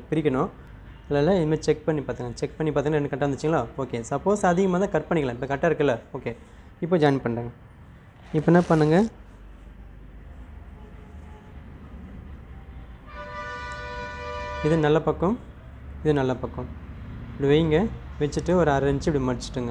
பிரிக்கணும் அதில் இதுமாதிரி செக் பண்ணி பார்த்துங்க செக் பண்ணி பார்த்தீங்கன்னா ரெண்டு கரெக்டாக இருந்துச்சுங்களா ஓகே சப்போஸ் அதிகமாக தான் கட் பண்ணிக்கலாம் இப்போ கரெக்டாக இருக்குல்ல ஓகே இப்போ ஜாயின் பண்ணுறேங்க இப்போ என்ன பண்ணுங்கள் இது நல்ல பக்கம் இது நல்ல பக்கம் இப்படி வைங்க வச்சுட்டு ஒரு அரை இன்ச்சு இப்படி மடிச்சிட்டுங்க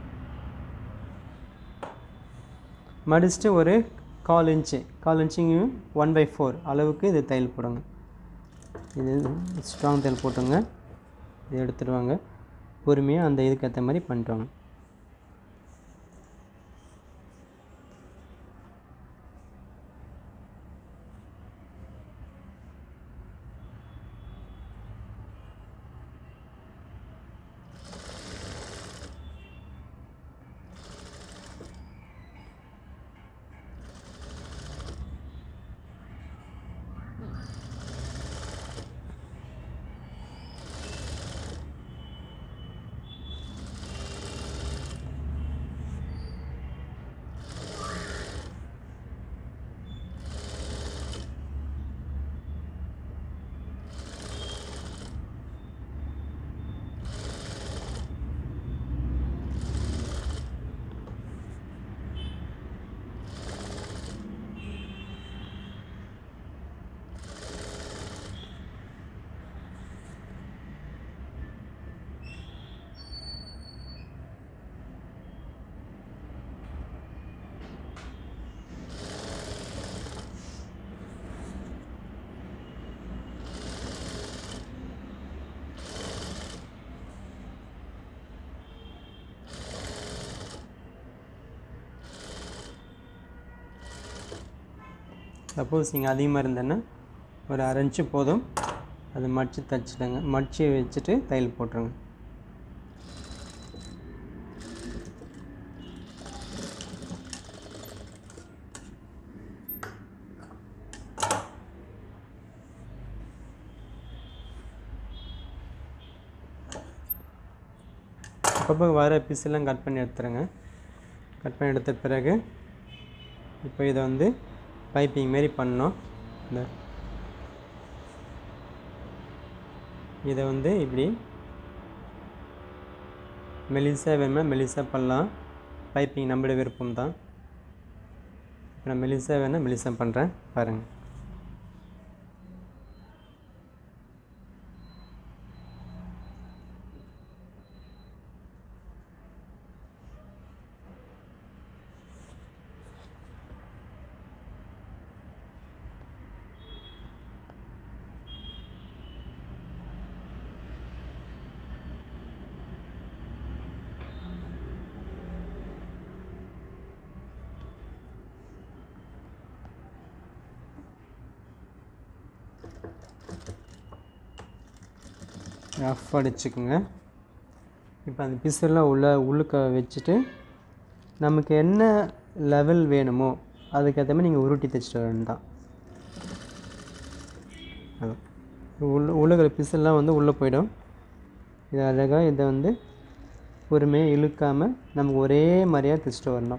மடிச்சுட்டு ஒரு கால் இன்ச்சு கால் இன்ச்சுங்கும் ஒன் பை ஃபோர் அளவுக்கு இது தையல் போடுங்க இது ஸ்ட்ராங் தையல் போட்டுங்க இது எடுத்துட்டு வாங்க பொறுமையாக அந்த இதுக்கு ஏற்ற மாதிரி பண்ணிட்டு வாங்க சப்போஸ் நீங்கள் அதிகமாக இருந்தேன்னா ஒரு அரை இன்ச்சு போதும் அதை மடித்து தைச்சிடுங்க மடித்து வச்சுட்டு தையல் போட்டுருங்க அப்பப்போ வர பீஸெல்லாம் கட் பண்ணி எடுத்துருங்க கட் பண்ணி எடுத்த பிறகு இப்போ இதை வந்து பைப்பிங் மாரி பண்ணோம் இந்த இதை வந்து இப்படி மெலிசாக வேணுமா மெலிசாக பண்ணலாம் பைப்பிங் நம்மளுடைய விருப்பம் தான் இப்போ நான் மெலிசாக வேணால் மெலிசாக பண்ணுறேன் பாருங்கள் ரஃப் அடிச்சுக்குங்க இப்போ அந்த பிசெல்லாம் உள்ள உள்ளுக்க வச்சுட்டு நமக்கு என்ன லெவல் வேணுமோ அதுக்கேற்ற மாதிரி நீங்கள் உருட்டி தைச்சிட்டு வர வேண்டாம் அதான் உள்ள உள்ளுக்கிற பிசெல்லாம் வந்து உள்ளே போயிடும் இது அழகாக இதை வந்து பொறுமையாக இழுக்காமல் நமக்கு ஒரே மாதிரியாக தைச்சிட்டு வரணும்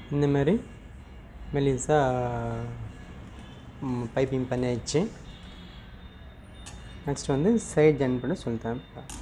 இந்த மாதிரி மெலிசாக பைப்பிங் பண்ணியாச்சு நெக்ஸ்ட் வந்து சைட் ஜாயின் பண்ண சொல்லித்தரேன்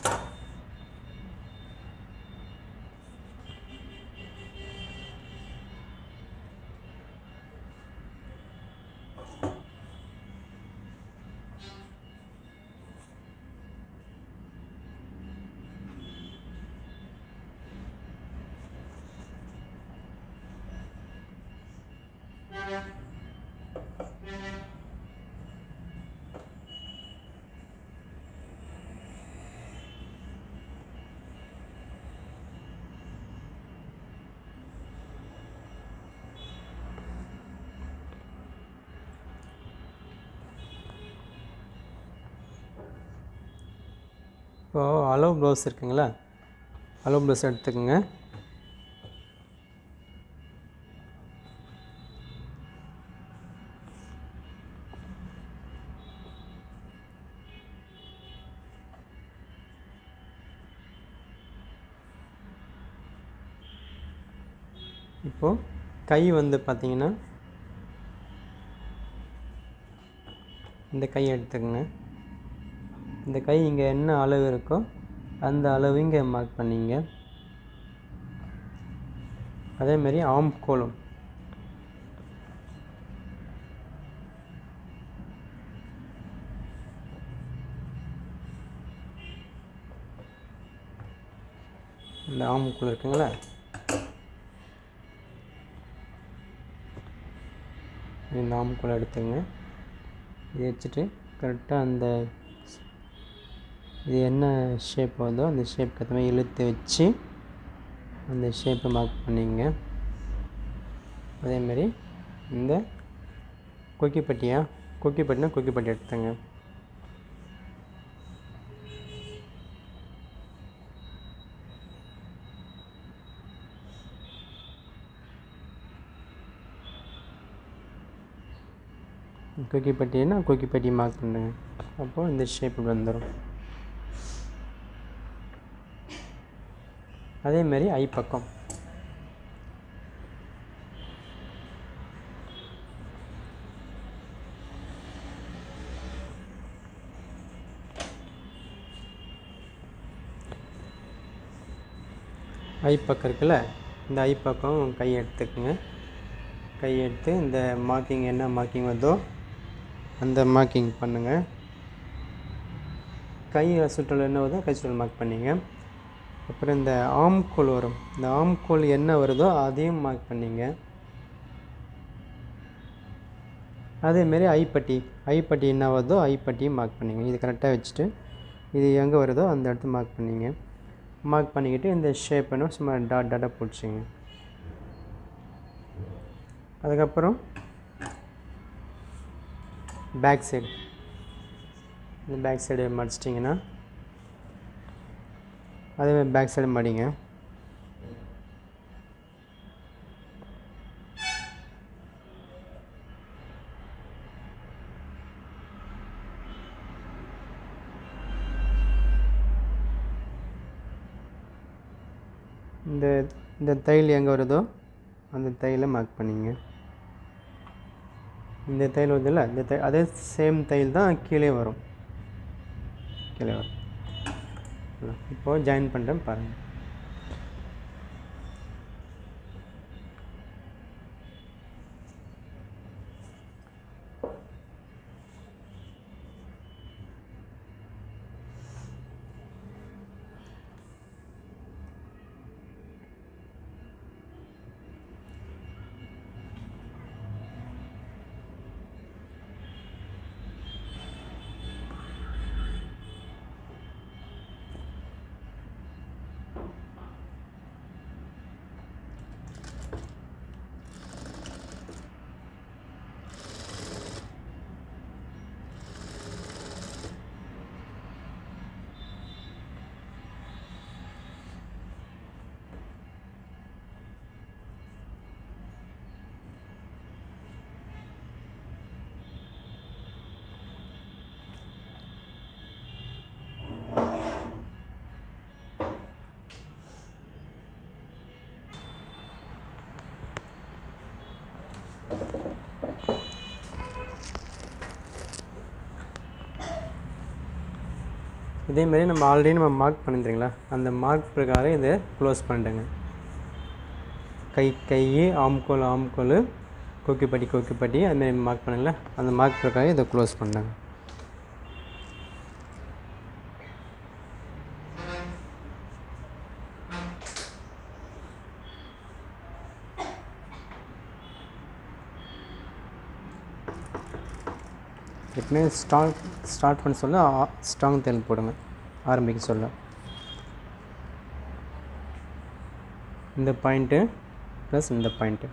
இப்போது அளவு ப்ளவுஸ் இருக்குங்களா அளவு ப்ளவுஸ் எடுத்துக்கோங்க இப்போது கை வந்து பார்த்திங்கன்னா இந்த கை எடுத்துக்கோங்க இந்த கை இங்கே என்ன அளவு இருக்கோ அந்த அளவு இங்கே மார்க் பண்ணிங்க அதேமாரி ஆம் கோலம் இந்த ஆம் கோல் இருக்குங்களா இந்த ஆம் கோலை எடுத்துங்க இதை வச்சுட்டு கரெக்டாக அந்த இது என்ன ஷேப் வருதோ அந்த ஷேப்க்கு ஏற்ற மாதிரி இழுத்து வச்சு அந்த ஷேப்பை மார்க் பண்ணிங்க அதேமாரி இந்த கொக்கிப்பட்டியா கொக்கிப்பட்டினா கொக்கிப்பட்டி எடுத்துங்க கொக்கிப்பட்டினா கொக்கிப்பட்டி மார்க் பண்ணுங்க அப்போது இந்த ஷேப் வந்துடும் அதேமாரி ஐ பக்கம் ஐ பக்கம் இருக்குல்ல இந்த ஐ பக்கம் கை எடுத்துக்கோங்க கை எடுத்து இந்த மார்க்கிங் என்ன மார்க்கிங் வருதோ அந்த மார்க்கிங் பண்ணுங்கள் கை சுற்றல் என்ன வருதோ கை சுற்றல் மார்க் பண்ணிங்க அப்புறம் இந்த ஆம்கோல் வரும் இந்த ஆம்கோல் என்ன வருதோ அதையும் மார்க் பண்ணிங்க அதேமாரி ஐப்பட்டி ஐப்பட்டி என்ன வருதோ ஐப்பட்டியும் மார்க் பண்ணிங்க இது கரெக்டாக வச்சுட்டு இது எங்கே வருதோ அந்த இடத்த மார்க் பண்ணிங்க மார்க் பண்ணிக்கிட்டு இந்த ஷேப் என்ன சும்மா டாட் டாட்டாக பிடிச்சிங்க அதுக்கப்புறம் பேக் சைடு இந்த பேக் சைடு மடிச்சிட்டிங்கன்னா அதேமாதிரி பேக் சைடு மடிங்க இந்த இந்த தையல் எங்கே வருதோ அந்த தையலை மார்க் பண்ணிங்க இந்த தையல் வருதுல்ல இந்த தை அதே சேம் தையல் தான் கீழே வரும் கீழே வரும் இப்போது ஜாயின் பண்ணுறேன் பாருங்கள் இதே மாதிரி நம்ம ஆல்ரெடி நம்ம மார்க் பண்ணியிருந்தீங்களா அந்த மார்க் பிரகாரம் இதை க்ளோஸ் பண்ணிடுங்க கை கை ஆம்கோல் ஆம்கோல் கொக்கிப்பட்டி கொக்கிப்பட்டி அதுமாரி மார்க் பண்ணல அந்த மார்க் பிரகாரம் இதை க்ளோஸ் பண்ணாங்க எப்பவுமே ஸ்ட்ராங் ஸ்டார்ட் பண்ண சொல்ல ஸ்ட்ராங் தையல் போடுங்க ஆரம்பிக்க சொல்ல இந்த பாயிண்ட்டு ப்ளஸ் இந்த பாயிண்ட்டு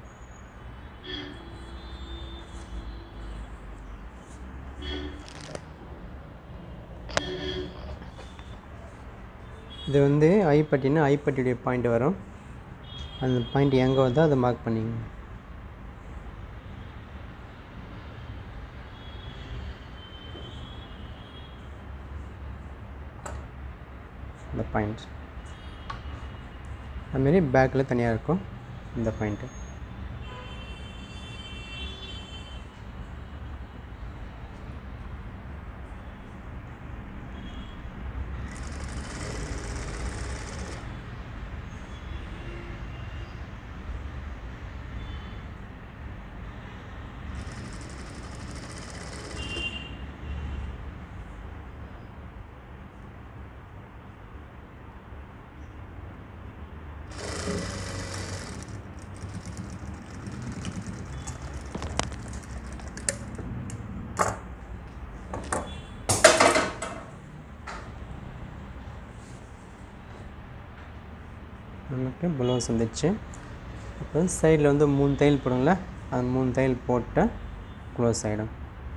இது வந்து ஐப்பட்டினா ஐப்பட்டியுடைய பாயிண்ட் வரும் அந்த பாயிண்ட் எங்கே வருதோ அதை மார்க் பண்ணிங்க இந்த பாயிண்ட் அதுமாரி பேக்கில் தனியாக இருக்கும் இந்த பாயிண்ட்டு நமக்கு ப்ளவுஸ் வந்துடுச்சு இப்போ சைடில் வந்து மூணு தையல் போடுங்களா அந்த மூணு தையல் போட்டு க்ளோஸ் ஆகிடும்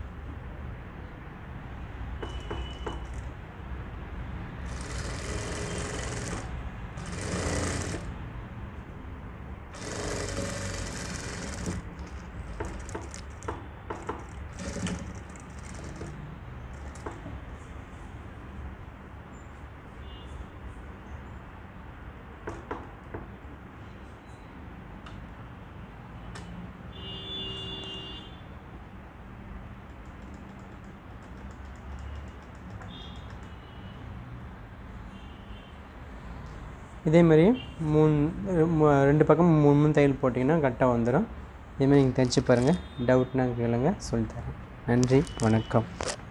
இதே மாதிரி மூணு மு- ரெண்டு பக்கம் மூணு மூணு தையல் போட்டிங்கன்னா கரெக்டாக வந்துடும் இதேமாதிரி நீங்கள் தைச்சி பாருங்கள் டவுட்னா கேளுங்க சொல்லித்தரேன் நன்றி வணக்கம்